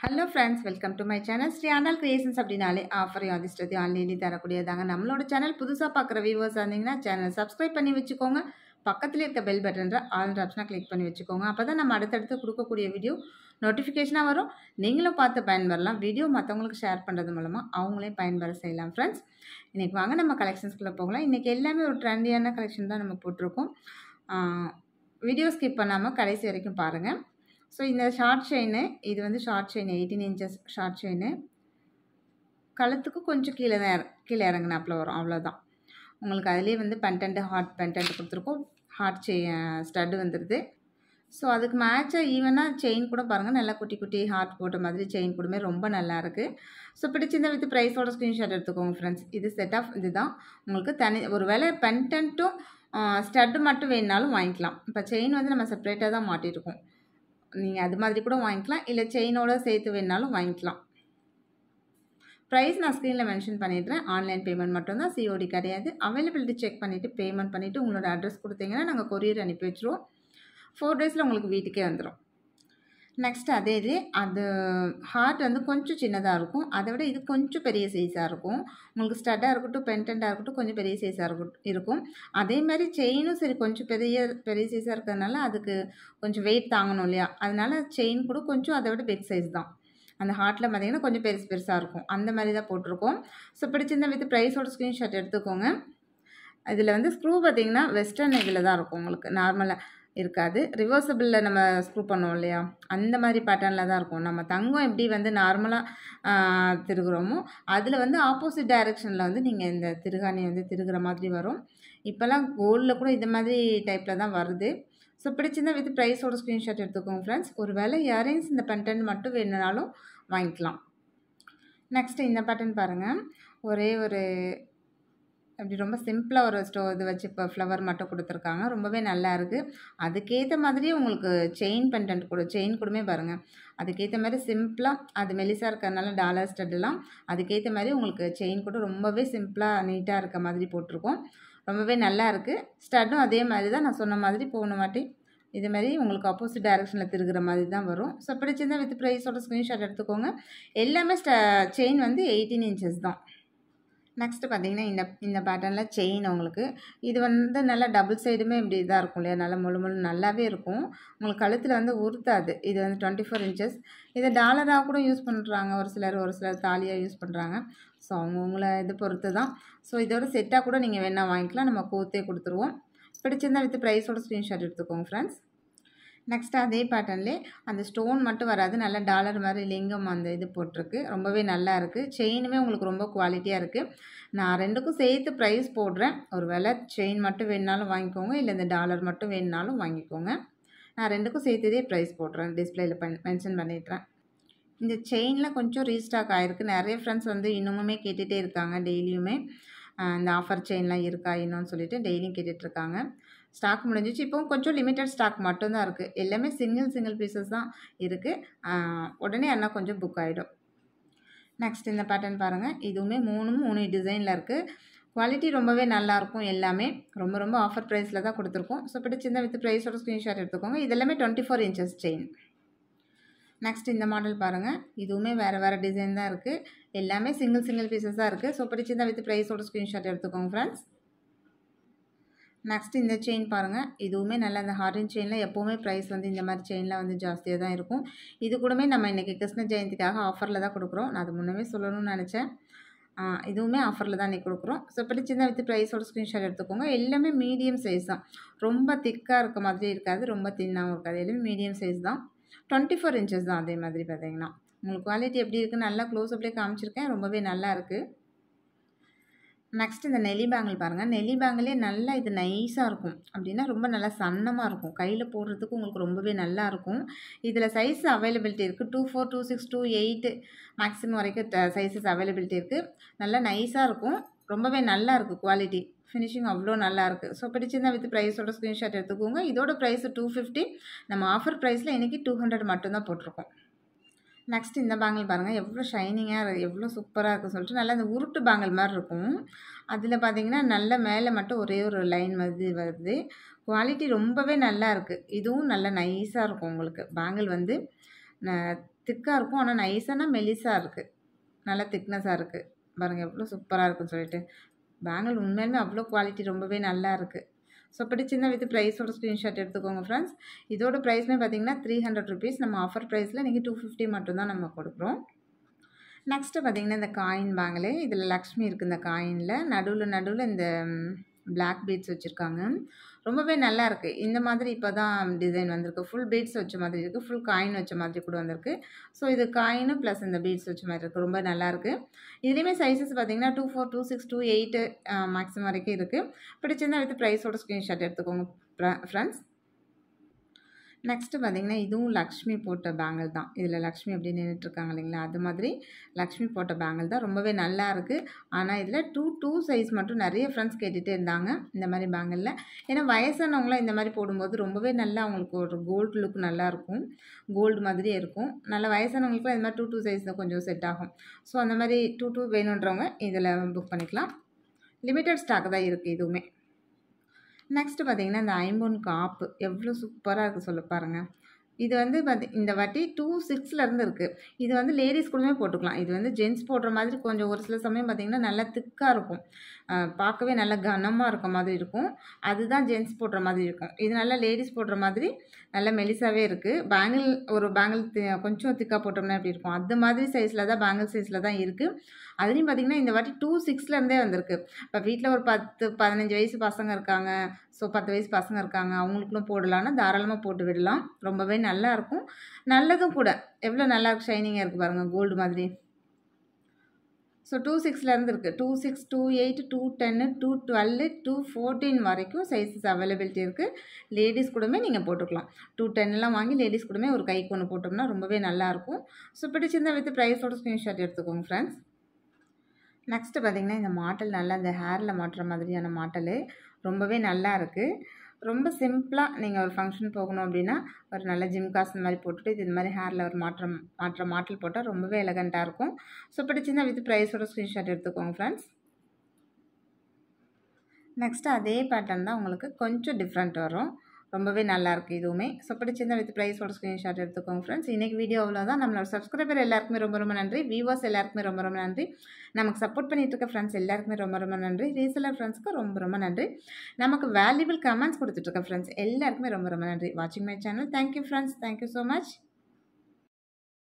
hello friends welcome to my channel Sri Andal creations அப்படின்னாலே ஆஃபரையும் அதிர்ஷ்டத்தையும் ஆன்லைன்லேயும் தரக்கூடியதாங்க நம்மளோட சேனல் புதுசாக பார்க்குற வியூவர்ஸ் இருந்தீங்கன்னா சேனல் சப்ஸ்கிரைப் பண்ணி வச்சுக்கோங்க பக்கத்தில் இருக்க பெல் பட்டன்ற ஆல் ஆப்ஷனாக கிளிக் பண்ணி வச்சுக்கோங்க அப்போ தான் நம்ம அடுத்தடுத்து கொடுக்கக்கூடிய வீடியோ நோட்டிஃபிகேஷனாக வரும் நீங்களும் பார்த்து பயன்பெறலாம் வீடியோ மற்றவங்களுக்கு ஷேர் பண்ணுறது மூலமாக அவங்களையும் பயன்பெற செய்யலாம் ஃப்ரெண்ட்ஸ் இன்றைக்கி வாங்க நம்ம கலெக்ஷன்ஸ்குள்ளே போகலாம் இன்றைக்கி எல்லாமே ஒரு ட்ரெண்டியான கலெக்ஷன் தான் நம்ம போட்டிருக்கோம் வீடியோ ஸ்கிப் பண்ணாமல் கடைசி வரைக்கும் பாருங்கள் ஸோ இந்த ஷார்ட் செயின் இது வந்து short chain eighteen inches short chain கழுத்துக்கு கொஞ்சம் கீழே தான் இற- கீழே இறங்கினாப்புல வரும் அவ்வளோதான் உங்களுக்கு அதிலே வந்து பென்டென்ட் ஹார்ட் பென்டென்ட் கொடுத்துருக்கோம் ஹார்ட் செயின் ஸ்டட்டு வந்துடுது ஸோ அதுக்கு மேட்சாக ஈவனாக செயின் கூட பாருங்கள் நல்லா குட்டி குட்டி ஹார்ட் போட்ட மாதிரி செயின் கூடமே ரொம்ப நல்லா இருக்குது ஸோ பிடிச்சிருந்த வித் ப்ரைஸோட ஸ்க்ரீன்ஷாட் எடுத்துக்கோங்க ஃப்ரெண்ட்ஸ் இது செட் ஆஃப் இதுதான் உங்களுக்கு தனி ஒரு வேளை பென்டென்ட்டும் ஸ்டட்டு மட்டும் வேணுனாலும் வாங்கிக்கலாம் இப்போ செயின் வந்து நம்ம செப்பரேட்டாக தான் மாட்டியிருக்கோம் நீங்கள் அது மாதிரி கூட வாங்கிக்கலாம் இல்லை செயினோட சேர்த்து வேணுனாலும் வாங்கிக்கலாம் ப்ரைஸ் நான் ஸ்க்ரீனில் மென்ஷன் பண்ணிடுறேன் ஆன்லைன் பேமெண்ட் மட்டும்தான் சிஓடி கிடையாது அவைலபிலிட்டி செக் பண்ணிவிட்டு பேமெண்ட் பண்ணிவிட்டு உங்களோட அட்ரஸ் கொடுத்தீங்கன்னா நாங்கள் கொரியர் அனுப்பி வச்சுருவோம் ஃபோர் டேஸில் உங்களுக்கு வீட்டுக்கே வந்துடும் நெக்ஸ்ட் அதே இது அது ஹார்ட் வந்து கொஞ்சம் சின்னதாக இருக்கும் அதை விட இது கொஞ்சம் பெரிய சைஸாக இருக்கும் உங்களுக்கு ஸ்டட்டாக இருக்கட்டும் பென்டென்ட்டாக இருக்கட்டும் கொஞ்சம் பெரிய சைஸாக இருக்கட்டும் இருக்கும் அதே மாதிரி செயினும் சரி கொஞ்சம் பெரிய பெரிய சைஸாக இருக்கிறதுனால அதுக்கு கொஞ்சம் வெயிட் தாங்கணும் இல்லையா அதனால செயின் கூட கொஞ்சம் அதை விட பிக் சைஸ் தான் அந்த ஹார்ட்டில் பார்த்தீங்கன்னா கொஞ்சம் பெருசு பெருசாக இருக்கும் அந்த மாதிரி தான் போட்டிருக்கோம் ஸோ பிடிச்சிருந்த வித் ப்ரைஸோட ஸ்க்ரீன்ஷாட் எடுத்துக்கோங்க இதில் வந்து ஸ்க்ரூ பார்த்தீங்கன்னா வெஸ்டர்ன் இதில் தான் இருக்கும் உங்களுக்கு நார்மலாக இருக்காது ரிவர்சபிளில் நம்ம ஸ்க்ரூ பண்ணுவோம் இல்லையா அந்த மாதிரி பேட்டர்னில் தான் இருக்கும் நம்ம தங்கம் எப்படி வந்து நார்மலாக திருகுறோமோ அதில் வந்து ஆப்போசிட் டைரெக்ஷனில் வந்து நீங்கள் இந்த திருகாணி வந்து திருகுற மாதிரி வரும் இப்போல்லாம் கோல்டில் கூட இந்த மாதிரி டைப்பில் தான் வருது ஸோ பிடிச்சிருந்தா வித் ப்ரைஸோட ஸ்க்ரீன்ஷாட் எடுத்துக்கோங்க ஃப்ரெண்ட்ஸ் ஒரு வேளை இயரிங்ஸ் இந்த பென்டென்ட் மட்டும் வேணுனாலும் வாங்கிக்கலாம் நெக்ஸ்ட்டு இந்த பேட்டர்ன் பாருங்கள் ஒரே ஒரு அப்படி ரொம்ப சிம்பிளாக ஒரு ஸ்டோ இது வச்சு இப்போ ஃப்ளவர் மட்டும் கொடுத்துருக்காங்க ரொம்பவே நல்லா இருக்குது அதுக்கேற்ற மாதிரியே உங்களுக்கு செயின் பென்டென்ட் கூட செயின் கூடமே பாருங்கள் அதுக்கேற்ற மாதிரி சிம்பிளாக அது மெலிசாக இருக்கிறதுனால டாலர் ஸ்டட்லாம் அதுக்கேற்ற மாதிரி உங்களுக்கு செயின் கூட ரொம்பவே சிம்பிளாக நீட்டாக இருக்க மாதிரி போட்டிருக்கோம் ரொம்பவே நல்லா இருக்குது ஸ்டட்டும் அதே மாதிரி தான் நான் சொன்ன மாதிரி போன வாட்டி இது மாதிரி உங்களுக்கு ஆப்போசிட் டைரெக்ஷனில் திருகிற மாதிரி தான் வரும் ஸோ பிடிச்சிருந்தா வித் ப்ரைஸோட ஸ்க்ரீன்ஷாட் எடுத்துக்கோங்க எல்லாமே ஸ்ட செயின் வந்து எயிட்டீன் இன்ச்சஸ் தான் நெக்ஸ்ட்டு பார்த்தீங்கன்னா இந்த இந்த பேட்டர்னில் செயின் உங்களுக்கு இது வந்து நல்லா டபுள் சைடுமே இப்படி இதாக இருக்கும் இல்லையா நல்லா முழு முழு நல்லாவே இருக்கும் உங்களுக்கு கழுத்தில் வந்து உறுத்தாது இது வந்து டுவெண்ட்டி ஃபோர் இன்ச்சஸ் இதை டாலராக கூட யூஸ் பண்ணுறாங்க ஒரு சிலர் ஒரு சிலர் தாலியாக யூஸ் பண்ணுறாங்க ஸோ அவங்கவுங்கள இது பொறுத்து தான் ஸோ இதோட செட்டாக கூட நீங்கள் வேணால் வாங்கிக்கலாம் நம்ம கோத்தே கொடுத்துருவோம் பிடிச்சிருந்தா வித் ப்ரைஸோட ஸ்க்ரீன்ஷாட் எடுத்துக்கோங்க ஃப்ரெண்ட்ஸ் நெக்ஸ்ட் அதே பேட்டர்ன்லேயே அந்த ஸ்டோன் மட்டும் வராது நல்ல டாலர் மாதிரி லிங்கம் அந்த இது போட்டிருக்கு ரொம்பவே நல்லா இருக்குது செயினுமே உங்களுக்கு ரொம்ப குவாலிட்டியாக இருக்குது நான் ரெண்டுக்கும் சேர்த்து ப்ரைஸ் போடுறேன் ஒரு வேளை செயின் மட்டும் வேணுனாலும் வாங்கிக்கோங்க இல்லை இந்த டாலர் மட்டும் வேணுனாலும் வாங்கிக்கோங்க நான் ரெண்டுக்கும் சேர்த்ததே ப்ரைஸ் போடுறேன் டிஸ்பிளேயில் பண் மென்ஷன் பண்ணிடுறேன் இந்த செயினில் கொஞ்சம் ரீஸ்டாக் ஆகிருக்கு நிறைய ஃப்ரெண்ட்ஸ் வந்து இன்னுமுமே கேட்டுகிட்டே இருக்காங்க டெய்லியுமே இந்த ஆஃபர் செயின்லாம் இருக்கா இன்னும்னு சொல்லிட்டு டெய்லியும் கேட்டுட்ருக்காங்க ஸ்டாக் முடிஞ்சிச்சு இப்போ கொஞ்சம் லிமிட்டட் ஸ்டாக் மட்டும்தான் இருக்குது எல்லாமே சிங்கிள் சிங்கிள் பீசஸ் தான் இருக்குது உடனே அண்ணா கொஞ்சம் புக் ஆகிடும் நெக்ஸ்ட் இந்த பேட்டர்ன் பாருங்கள் இதுவுமே மூணும் மூணு டிசைனில் இருக்குது குவாலிட்டி ரொம்பவே நல்லாயிருக்கும் எல்லாமே ரொம்ப ரொம்ப ஆஃபர் ப்ரைஸில் தான் கொடுத்துருக்கோம் ஸோ பிடிச்சிருந்தா வித் ப்ரைஸோட ஸ்க்ரீன்ஷாட் எடுத்துக்கோங்க இதெல்லாமே twenty four inches chain next இந்த மாடல் பாருங்கள் இதுவுமே வேறு வேறு டிசைன் தான் இருக்குது எல்லாமே சிங்கிள் சிங்கிள் பீசஸ் தான் இருக்குது ஸோ பிடிச்சிருந்தா வித் ப்ரைஸோட ஸ்க்ரீன்ஷாட் எடுத்துக்கோங்க ஃப்ரெண்ட்ஸ் நெக்ஸ்ட் இந்த செயின் பாருங்கள் இதுவுமே நல்ல அந்த ஹாரின் செயினில் எப்போவுமே ப்ரைஸ் வந்து இந்த மாதிரி செயினில் வந்து ஜாஸ்தியாக தான் இருக்கும் இது கூடமே நம்ம இன்றைக்கி கிருஷ்ண ஜெயந்திக்காக ஆஃபரில் தான் கொடுக்குறோம் நான் அது முன்னமே சொல்லணும்னு நினச்சேன் ஆ, இதுவுமே ஆஃபரில் தான் இன்றைக்கி கொடுக்குறோம் ஸோ பிடிச்சிருந்தா வித் ப்ரைஸோட ஸ்க்ரீன்ஷாட் எடுத்துக்கோங்க எல்லாமே மீடியம் சைஸ் தான் ரொம்ப திக்காக இருக்க மாதிரி இருக்காது ரொம்ப தின்னாகவும் இருக்காது எல்லாமே மீடியம் சைஸ் தான் டுவெண்ட்டி ஃபோர் இன்ச்சஸ் தான் அதே மாதிரி பார்த்தீங்கன்னா உங்களுக்கு குவாலிட்டி எப்படி இருக்குது நல்லா க்ளோஸ் அப்லேயே காமிச்சிருக்கேன் ரொம்பவே நல்லா இருக்குது நெக்ஸ்ட் இந்த நெல்லி பேங்கிள் பாருங்கள் நெல்லி பேங்கிளே நல்லா இது நைஸாக இருக்கும் அப்படின்னா ரொம்ப நல்லா சன்னமாக இருக்கும் கையில் போடுறதுக்கு உங்களுக்கு ரொம்பவே நல்லா இருக்கும் இதில் சைஸ் அவைலபிலிட்டி இருக்குது two four two six two eight maximum வரைக்கும் சைஸஸ் அவைலபிலிட்டி இருக்குது நல்லா நைஸாக இருக்கும் ரொம்பவே நல்லா இருக்குது குவாலிட்டி ஃபினிஷிங் அவ்வளோ நல்லா இருக்குது ஸோ பிடிச்சிருந்தா வித் ப்ரைஸோட ஸ்க்ரீன்ஷாட் எடுத்துக்கோங்க இதோட ப்ரைஸ் டூ ஃபிஃப்டி நம்ம ஆஃபர் ப்ரைஸில் இன்றைக்கி டூ ஹண்ட்ரட் மட்டும்தான் போட்டிருக்கோம் நெக்ஸ்ட் இந்த பேங்கிள் பாருங்கள் எவ்வளோ ஷைனிங்காக எவ்வளோ சூப்பராக இருக்குன்னு சொல்லிட்டு நல்லா அந்த உருட்டு பேங்கிள் மாதிரி இருக்கும் அதில் பார்த்தீங்கன்னா நல்ல மேலே மட்டும் ஒரே ஒரு லைன் மாதிரி வருது குவாலிட்டி ரொம்பவே நல்லா இருக்குது இதுவும் நல்ல நைஸாக இருக்கும் உங்களுக்கு பேங்கிள் வந்து திக்காக இருக்கும் ஆனால் நைஸானா மெலிசாக இருக்குது நல்லா திக்னஸாக இருக்குது பாருங்கள் எவ்வளோ சூப்பராக இருக்குன்னு சொல்லிட்டு பேங்கிள் உண்மையிலுமே அவ்வளோ குவாலிட்டி ரொம்பவே நல்லா இருக்குது ஸோ பிடிச்சிருந்தா வித் ப்ரைஸோட ஸ்க்ரீன்ஷாட் எடுத்துக்கோங்க ஃப்ரெண்ட்ஸ் இதோட ப்ரைஸ்மே பார்த்தீங்கன்னா த்ரீ ஹண்ட்ரட் ருபீஸ் நம்ம ஆஃபர் ப்ரைஸில் நீங்கள் டூ ஃபிஃப்டி மட்டும்தான் நம்ம கொடுக்குறோம் நெக்ஸ்ட்டு பார்த்தீங்கன்னா இந்த காயின் பேங்கில் இதில் லக்ஷ்மி இருக்குது இந்த காயினில் நடுவில் நடுவில் இந்த பிளாக் பீட்ஸ் வச்சுருக்காங்க ரொம்பவே நல்லா இருக்குது இந்த மாதிரி இப்போ தான் டிசைன் வந்திருக்கு ஃபுல் பீட்ஸ் வச்ச மாதிரி இருக்குது ஃபுல் காயின் வச்ச மாதிரி கூட வந்திருக்கு ஸோ இது காயின் ப்ளஸ் இந்த பீட்ஸ் வச்ச மாதிரி இருக்குது ரொம்ப நல்லாயிருக்கு இதுலேயுமே சைஸஸ் பார்த்தீங்கன்னா two four two six two eight maximum வரைக்கும் இருக்குது பிடிச்சிருந்தா வித் ப்ரைஸோட ஸ்க்ரீன்ஷாட் எடுத்துக்கோங்க ஃப்ரெண்ட்ஸ் நெக்ஸ்ட்டு பார்த்தீங்கன்னா இதுவும் லக்ஷ்மி போட்ட பேங்கிள் தான் இதில் லக்ஷ்மி அப்படி நின்றுட்டுருக்காங்க இல்லைங்களா அது மாதிரி லக்ஷ்மி போட்ட பேங்கிள் தான் ரொம்பவே நல்லா இருக்குது ஆனால் இதில் டூ டூ சைஸ் மட்டும் நிறைய ஃப்ரெண்ட்ஸ் கேட்டுகிட்டே இருந்தாங்க இந்த மாதிரி பேங்கிளில் ஏன்னா வயசானவங்களாம் இந்த மாதிரி போடும்போது ரொம்பவே நல்லா அவங்களுக்கு ஒரு கோல்டு லுக் நல்லாயிருக்கும் கோல்டு மாதிரியே இருக்கும் நல்ல வயசானவங்களுக்குலாம் இந்த மாதிரி டூ டூ சைஸ் தான் கொஞ்சம் செட் ஆகும் ஸோ அந்த மாதிரி டூ டூ வேணுன்றவங்க இதில் புக் பண்ணிக்கலாம் லிமிட்டட் ஸ்டாக் தான் இருக்குது இதுவுமே நெக்ஸ்ட்டு பார்த்தீங்கன்னா இந்த ஐம்பொன் காப்பு எவ்வளோ சூப்பராக இருக்குது சொல்ல பாருங்கள் இது வந்து பார்த்தி இந்த வாட்டி டூ சிக்ஸ்லேருந்து இருக்குது இது வந்து லேடிஸ் கூடமே போட்டுக்கலாம் இது வந்து ஜென்ஸ் போடுற மாதிரி கொஞ்சம் ஒரு சில சமயம் பார்த்திங்கன்னா நல்லா திக்காக இருக்கும் பார்க்கவே நல்லா கனமாக இருக்க மாதிரி இருக்கும் அதுதான் ஜென்ஸ் போடுற மாதிரி இருக்கும் இது நல்லா லேடிஸ் போடுற மாதிரி நல்லா மெலிசாவே இருக்குது பேங்கிள் ஒரு பேங்கிள் கொஞ்சம் திக்காக போட்டோம்னா எப்படி இருக்கும் அது மாதிரி சைஸில் தான் பேங்கிள் சைஸில் தான் இருக்குது அதுலேயும் பார்த்திங்கன்னா இந்த வாட்டி டூ சிக்ஸ்லேருந்தே வந்திருக்கு இப்போ வீட்டில் ஒரு பத்து பதினஞ்சு வயசு பசங்க இருக்காங்க ஸோ பத்து வயசு பசங்க இருக்காங்க அவங்களுக்குலாம் போடலான்னா தாராளமாக போட்டு விடலாம் ரொம்பவே நல்லாயிருக்கும் நல்லதும் கூட எவ்வளோ நல்லா ஷைனிங்காக இருக்குது பாருங்கள் கோல்டு மாதிரி ஸோ டூ சிக்ஸ்லேருந்து இருக்குது two six two eight two டென்னு டூ டுவெல்லு டூ ஃபோர்டீன் வரைக்கும் சைஸஸ் அவைலபிலிட்டி இருக்குது லேடிஸ் கூடமே நீங்கள் போட்டுக்கலாம் டூ டென்லாம் வாங்கி லேடிஸ் கூடமே ஒரு கைக்கு ஒன்று போட்டோம்னா ரொம்பவே நல்லாயிருக்கும் ஸோ பிடிச்சிருந்தா வித் ப்ரைஸோட ஸ்க்ரீன்ஷாட் எடுத்துக்கோங்க ஃப்ரெண்ட்ஸ் நெக்ஸ்ட்டு பார்த்திங்கன்னா இந்த மாட்டல் நல்லா இந்த ஹேரில் மாட்டுற மாதிரியான மாட்டல் ரொம்பவே நல்லா இருக்குது ரொம்ப சிம்பிளாக நீங்கள் ஒரு ஃபங்க்ஷன் போகணும் அப்படின்னா ஒரு நல்ல ஜிம் காஸ் இந்த மாதிரி போட்டுட்டு இது இந்த மாதிரி ஹேரில் ஒரு மாற்றம் மாற்ற மாட்டல் போட்டால் ரொம்பவே எலகண்ட்டாக இருக்கும் ஸோ பிடிச்சிருந்தா வித் ப்ரைஸோட ஸ்க்ரீன்ஷாட் எடுத்துக்கோங்க ஃப்ரெண்ட்ஸ் நெக்ஸ்ட்டு அதே பேட்டர்ன் தான் உங்களுக்கு கொஞ்சம் டிஃப்ரெண்ட் வரும் ரொம்பவே நல்லாயிருக்கு இதுவுமே ஸோ பிடிச்சிருந்தா வித் ப்ரைஸோட ஸ்க்ரீன்ஷாட் எடுத்துக்கோங்க ஃப்ரெண்ட்ஸ் இன்றைக்கி வீடியோ அவ்வளோதான் நம்மளோட சப்ஸ்கிரைபர் எல்லாருக்குமே ரொம்ப ரொம்ப நன்றி வியூவர்ஸ் எல்லாருக்குமே ரொம்ப ரொம்ப நன்றி நமக்கு சப்போர்ட் பண்ணிட்டு இருக்க ஃப்ரெண்ட்ஸ் எல்லாருக்குமே ரொம்ப ரொம்ப நன்றி ரீசெலர் ஃப்ரெண்ட்ஸ்க்கு ரொம்ப ரொம்ப நன்றி நமக்கு வேல்யூபிள் கமெண்ட்ஸ் கொடுத்துட்ருக்க ஃப்ரெண்ட்ஸ் எல்லாருக்குமே ரொம்ப ரொம்ப நன்றி வாட்சிங் my channel thank you friends thank you so much